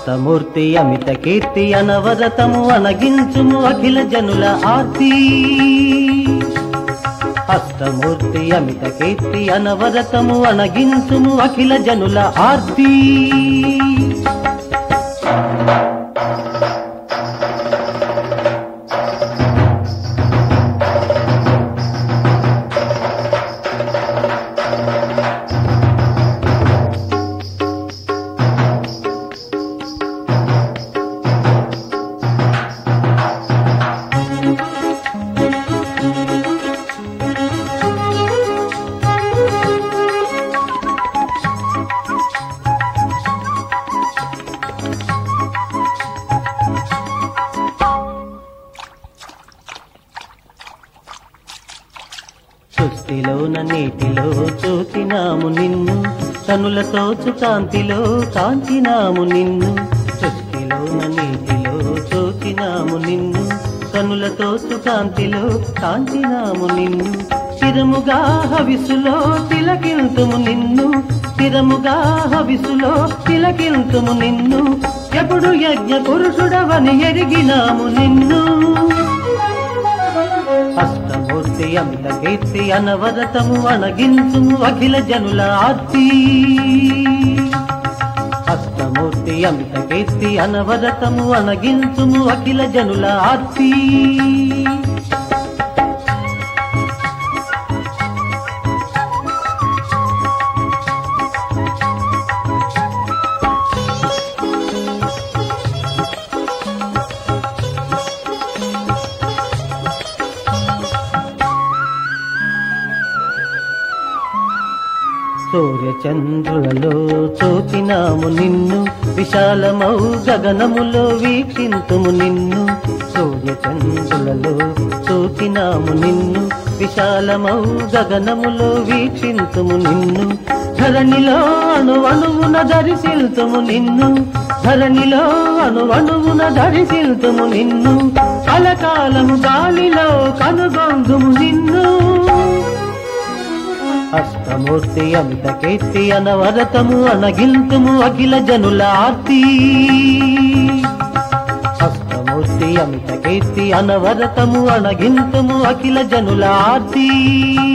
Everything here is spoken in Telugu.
అష్టమూర్తి అమిత కీర్తి అనవరతము అనగించుము అఖిల జనుల ఆర్తి అష్టమూర్తి అమిత కీర్తి అనవరతము అనగించుము అఖిల జనుల ఆర్తి సృష్టిలోన నీటిలో చూచినాము నిన్ను కనులతో కాంతిలో కాంచినాము నిన్ను సృష్టిలోన నీటిలో చూచినాము నిన్ను కనులతో కాంతిలో కాంచినాము నిన్ను స్థిరముగా హవిసులో తిలకింతుము నిన్ను స్థిరముగా హవిసులో తిలకింతుము నిన్ను ఎప్పుడు యజ్ఞ పురుషుడవని ఎరిగినాము నిన్ను అష్టమూర్తి అమిత కీర్తి అనవరతము అణగించుము అఖిల జనుల ఆర్తి అష్టమూర్తి అమిత కీర్తి అనవరతము అణగించుము అఖిల జనుల ఆర్తి సూర్యచంద్రులలో చూచినాము నిన్ను విశాలమౌ గగనములో వీక్షింతుము నిన్ను సూర్యచంద్రులలో చూచినాము నిన్ను విశాలమౌ గగనములో వీక్షింతుము నిన్ను ధరణిలో అణు అణువున దరిశిల్తుము నిన్ను ధరణిలో అణు అణువున దరిశిల్తుము నిన్ను కలకాలము గాలిలో కనుగొందుము నిన్ను అష్టమూర్తి అమిత కీర్తి అనవరతము అనగిల్తుము అఖిల జనుల ఆర్తి అష్టమూర్తి అమిత కీర్తి అనవరతము అనగింతుము అఖిల జనుల ఆర్తి